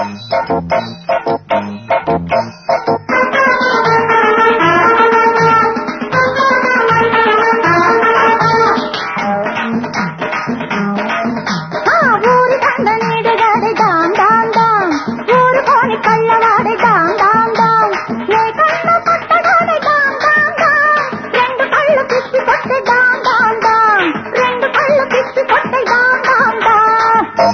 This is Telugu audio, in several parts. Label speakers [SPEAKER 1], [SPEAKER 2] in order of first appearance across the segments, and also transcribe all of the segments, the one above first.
[SPEAKER 1] ఆ ఊరి కంద నీడగాడి డాం డాం డాం ఊరుకోని కళ్ళవాడి డాం డాం డాం నే కన్న పట్టగాడి డాం డాం డాం రెండు కళ్ళు పిచ్చి కొట్టి డాం డాం డాం రెండు కళ్ళు పిచ్చి కొట్టి డాం డాం డాం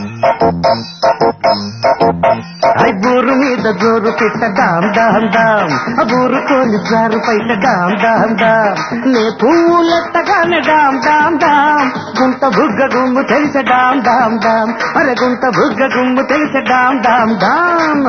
[SPEAKER 2] ఐ బూరు మీద జోరు పెట్ట డామ్ డామ్ డామ్ ఆ బూరు కోని జారు పైట డామ్ డామ్ డామ్ నే పువ్వులెత్తగానే డామ్ డామ్ డామ్ గుంట బుగ్గ గుమ్ము తెలిసే డామ్ డామ్ డామ్ అరే గుంట బుగ్గ గుమ్ము తెలిసే డామ్ డామ్ డామ్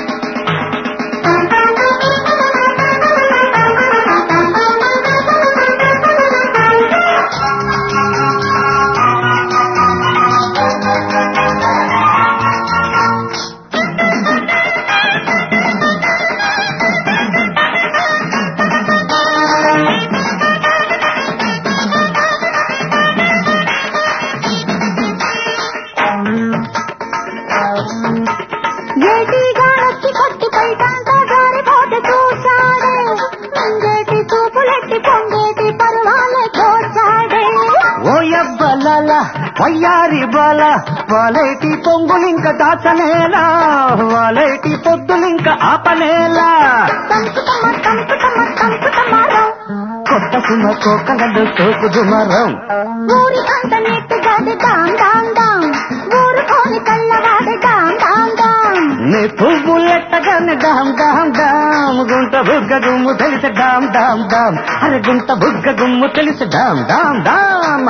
[SPEAKER 1] ఏటిగాడొచ్చి కొట్టి పైటంతా జారిపోతే చూశాడే ముంగేటి చూపులెట్టి పొంగేటి పరువాలే కోచాడే
[SPEAKER 2] ఓయబ్బలల వయ్యారి బాల వాలేటి పొంగులింక దాచనేలా వాలేటి పొద్దులింక ఆపనేలా
[SPEAKER 1] తంకుతమ్మ తంకుతమ్మ తంకుతమ్మారం
[SPEAKER 2] కొత్త సుమ కోకలలు సోకుదు మరం
[SPEAKER 1] ఊరి అంత నెట్టుగాడి డాం డాం డాం ఊరుకోని కళ్ళవాడి డాం డాం డాం
[SPEAKER 2] నీ పువ్వులెట్టగానే డామ్ డామ్ డామ్ గుంట బుగ్గ గుమ్ము తెలిసి డామ్ డామ్ డామ్ అరే గుంట బుగ్గ గుమ్ము తెలిసి డామ్ డామ్ డామ్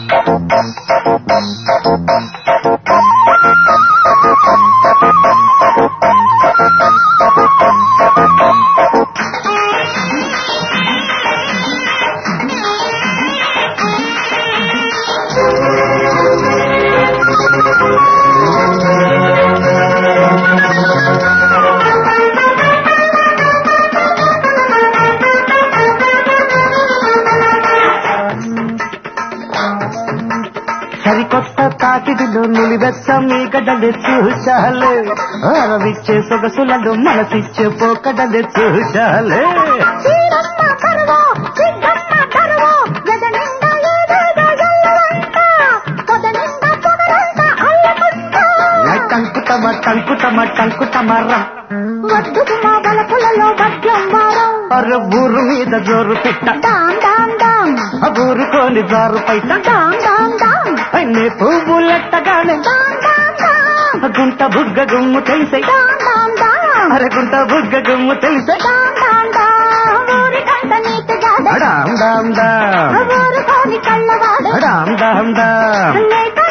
[SPEAKER 2] సరికొత్త తాకిడిలో నిలివెచ్చ మీ గడలు చూశాలే అరవిచ్చే సొగసులలో మనసిచ్చే పోకడలు చూశాలే
[SPEAKER 1] చీరమ్మ కరువో సిగ్గమ్మ కరువో గద నిండా ఏదేదో ఎల్లవంట పొద నిండా పొగరంట అల్లకుంట
[SPEAKER 2] టంకుతమ టంకుతమ టంకుతమర్ర
[SPEAKER 1] వద్దు మా బలపులలో భద్రం వారం
[SPEAKER 2] అర ఊరు మీద జోరు పిట్ట
[SPEAKER 1] డాం డాం డాం
[SPEAKER 2] ఆ ఊరుకోని జారు పైట
[SPEAKER 1] డాం డాం డాం
[SPEAKER 2] నీ పువ్వులెట్టగానే
[SPEAKER 1] డాం డాం డాం
[SPEAKER 2] ఆ గుంట బుగ్గ గుమ్ము తెలిసే
[SPEAKER 1] డాం డాం డాం
[SPEAKER 2] అరే గుంట బుగ్గ గుమ్ము తెలిసే
[SPEAKER 1] డాం డాం డాం ఊరికంత నీటిగాడు
[SPEAKER 2] డామ్ డామ్ డామ్
[SPEAKER 1] ఊరుకోని కళ్ళవాడు
[SPEAKER 2] డామ్ డామ్ డామ్
[SPEAKER 1] నేత